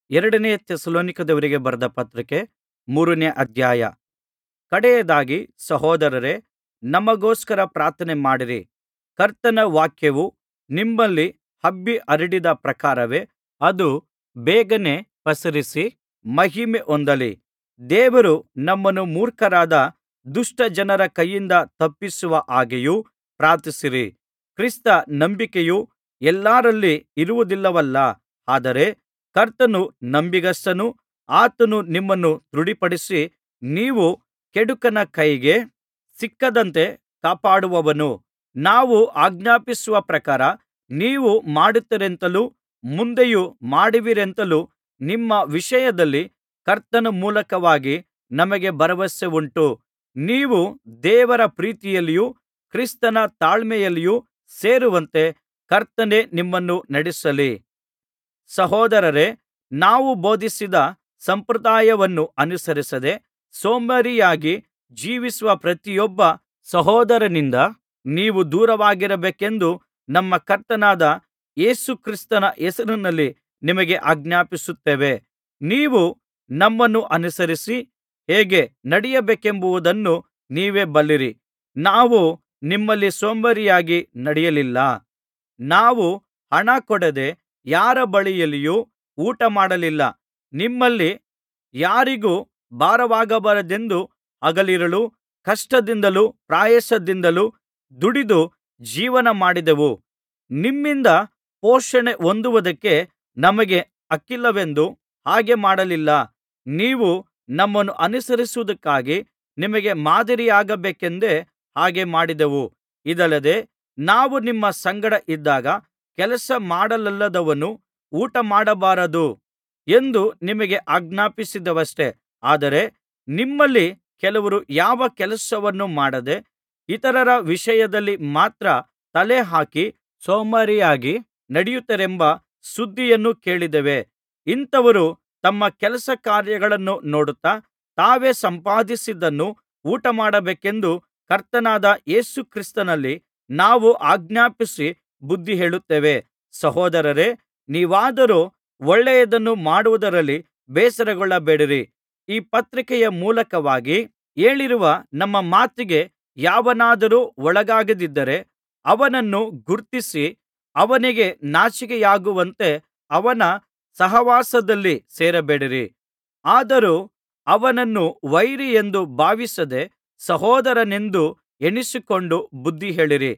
ಎರಡನೆಯ ಥೆಸಲೋನಿಕದವರಿಗೆ ಬರೆದ ಪತ್ರಿಕೆ ಮೂರನೇ ಅಧ್ಯಾಯ ಕಡೆಯದಾಗಿ ಸಹೋದರರೇ ನಮಗೋಸ್ಕರ ಪ್ರಾರ್ಥನೆ ಮಾಡಿರಿ ಕರ್ತನ ವಾಕ್ಯವು ನಿಮ್ಮಲ್ಲಿ ಹಬ್ಬಿ ಹರಡಿದ ಪ್ರಕಾರವೇ ಅದು ಬೇಗನೆ ಪಸರಿಸಿ ಮಹಿಮೆ ಹೊಂದಲಿ ದೇವರು ನಮ್ಮನ್ನು ಮೂರ್ಖರಾದ ದುಷ್ಟ ಜನರ ಕೈಯಿಂದ ತಪ್ಪಿಸುವ ಹಾಗೆಯೂ ಪ್ರಾರ್ಥಿಸಿರಿ ಕ್ರಿಸ್ತ ನಂಬಿಕೆಯು ಎಲ್ಲರಲ್ಲಿ ಇರುವುದಿಲ್ಲವಲ್ಲಾ ಆದರೆ ಕರ್ತನು ನಂಬಿಗಸ್ತನು ಆತನು ನಿಮ್ಮನ್ನು ದೃಢಪಡಿಸಿ ನೀವು ಕೆಡುಕನ ಕೈಗೆ ಸಿಕ್ಕದಂತೆ ಕಾಪಾಡುವವನು ನಾವು ಆಜ್ಞಾಪಿಸುವ ಪ್ರಕಾರ ನೀವು ಮಾಡುತ್ತೀರೆಂತಲೂ ಮುಂದೆಯೂ ಮಾಡುವಿರೆಂತಲೂ ನಿಮ್ಮ ವಿಷಯದಲ್ಲಿ ಕರ್ತನ ಮೂಲಕವಾಗಿ ನಮಗೆ ಭರವಸೆ ಉಂಟು ನೀವು ದೇವರ ಪ್ರೀತಿಯಲ್ಲಿಯೂ ಕ್ರಿಸ್ತನ ತಾಳ್ಮೆಯಲ್ಲಿಯೂ ಸೇರುವಂತೆ ಕರ್ತನೇ ನಿಮ್ಮನ್ನು ನಡೆಸಲಿ ಸಹೋದರರೇ ನಾವು ಬೋಧಿಸಿದ ಸಂಪ್ರದಾಯವನ್ನು ಅನುಸರಿಸದೆ ಸೋಮಾರಿಯಾಗಿ ಜೀವಿಸುವ ಪ್ರತಿಯೊಬ್ಬ ಸಹೋದರನಿಂದ ನೀವು ದೂರವಾಗಿರಬೇಕೆಂದು ನಮ್ಮ ಕರ್ತನಾದ ಯೇಸು ಕ್ರಿಸ್ತನ ಹೆಸರಿನಲ್ಲಿ ನಿಮಗೆ ಆಜ್ಞಾಪಿಸುತ್ತೇವೆ ನೀವು ನಮ್ಮನ್ನು ಅನುಸರಿಸಿ ಹೇಗೆ ನಡೆಯಬೇಕೆಂಬುದನ್ನು ನೀವೇ ಬಲ್ಲಿರಿ ನಾವು ನಿಮ್ಮಲ್ಲಿ ಸೋಮಾರಿಯಾಗಿ ನಡೆಯಲಿಲ್ಲ ನಾವು ಹಣ ಕೊಡದೆ ಯಾರ ಬಳಿಯಲ್ಲಿಯೂ ಊಟಮಾಡಲಿಲ್ಲ ನಿಮ್ಮಲ್ಲಿ ಯಾರಿಗೂ ಭಾರವಾಗಬಾರದೆಂದು ಹಗಲಿರುಳು ಕಷ್ಟದಿಂದಲೂ ಪ್ರಯಾಸದಿಂದಲೂ ದುಡಿದು ಜೀವನ ಮಾಡಿದೆವು ನಿಮ್ಮಿಂದ ಪೋಷಣೆ ಹೊಂದುವುದಕ್ಕೆ ನಮಗೆ ಹಕ್ಕಿಲ್ಲವೆಂದು ಹಾಗೆ ಮಾಡಲಿಲ್ಲ ನೀವು ನಮ್ಮನ್ನು ಅನುಸರಿಸುವುದಕ್ಕಾಗಿ ನಿಮಗೆ ಮಾದರಿಯಾಗಬೇಕೆಂದೇ ಹಾಗೆ ಮಾಡಿದೆವು ಇದಲ್ಲದೆ ನಾವು ನಿಮ್ಮ ಸಂಗಡ ಇದ್ದಾಗ ಕೆಲಸ ಮಾಡಲೊಲ್ಲದವನು ಊಟಮಾಡಬಾರದು ಎಂದು ನಿಮಗೆ ಆಜ್ಞಾಪಿಸಿದೆವಷ್ಟೆ ಆದರೆ ನಿಮ್ಮಲ್ಲಿ ಕೆಲವರು ಯಾವ ಕೆಲಸವನ್ನೂ ಮಾಡದೆ ಇತರರ ವಿಷಯದಲ್ಲಿ ಮಾತ್ರ ತಲೆಹಾಕಿ ಸೋಮಾರಿಯಾಗಿ ನಡೆಯುತ್ತಾರೆಂಬ ಸುದ್ದಿಯನ್ನು ಕೇಳಿದ್ದೇವೆ ಇಂಥವರು ತಮ್ಮ ಕೆಲಸ ಕಾರ್ಯಗಳನ್ನು ನೋಡುತ್ತಾ ತಾವೇ ಸಂಪಾದಿಸಿದ್ದನ್ನು ಊಟಮಾಡಬೇಕೆಂದು ಕರ್ತನಾದ ಯೇಸು ಕ್ರಿಸ್ತನಲ್ಲಿ ನಾವು ಆಜ್ಞಾಪಿಸಿ ಬುದ್ಧಿ ಹೇಳುತ್ತೇವೆ ಸಹೋದರರೇ ನೀವಾದರೋ ಒಳ್ಳೆಯದನ್ನು ಮಾಡುವುದರಲ್ಲಿ ಬೇಸರಗೊಳ್ಳಬೇಡಿರಿ ಈ ಪತ್ರಿಕೆಯ ಮೂಲಕವಾಗಿ ಹೇಳಿರುವ ನಮ್ಮ ಮಾತಿಗೆ ಯಾವನಾದರೂ ಒಳಗಾಗದಿದ್ದರೆ ಅವನನ್ನು ಗುರುತಿಸಿ ಅವನಿಗೆ ನಾಚಿಕೆಯಾಗುವಂತೆ ಅವನ ಸಹವಾಸದಲ್ಲಿ ಸೇರಬೇಡಿರಿ ಆದರೂ ಅವನನ್ನು ವೈರಿಯೆಂದು ಭಾವಿಸದೆ ಸಹೋದರನೆಂದು ಎಣಿಸಿಕೊಂಡು ಬುದ್ಧಿ ಹೇಳಿರಿ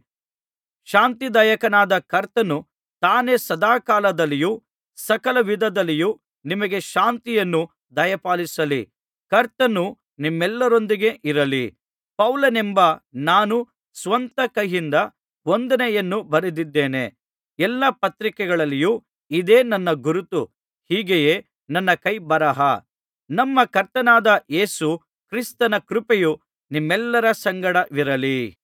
ಶಾಂತಿದಾಯಕನಾದ ಕರ್ತನು ತಾನೇ ಸದಾಕಾಲದಲ್ಲಿಯೂ ಸಕಲ ವಿಧದಲ್ಲಿಯೂ ನಿಮಗೆ ಶಾಂತಿಯನ್ನು ದಯಪಾಲಿಸಲಿ ಕರ್ತನು ನಿಮ್ಮೆಲ್ಲರೊಂದಿಗೆ ಇರಲಿ ಪೌಲನೆಂಬ ನಾನು ಸ್ವಂತ ಕೈಯಿಂದ ವಂದನೆಯನ್ನು ಬರೆದಿದ್ದೇನೆ ಎಲ್ಲಾ ಪತ್ರಿಕೆಗಳಲ್ಲಿಯೂ ಇದೇ ನನ್ನ ಗುರುತು ಹೀಗೆಯೇ ನನ್ನ ಕೈಬರಹ ನಮ್ಮ ಕರ್ತನಾದ ಯೇಸು ಕ್ರಿಸ್ತನ ಕೃಪೆಯು ನಿಮ್ಮೆಲ್ಲರ ಸಂಗಡವಿರಲಿ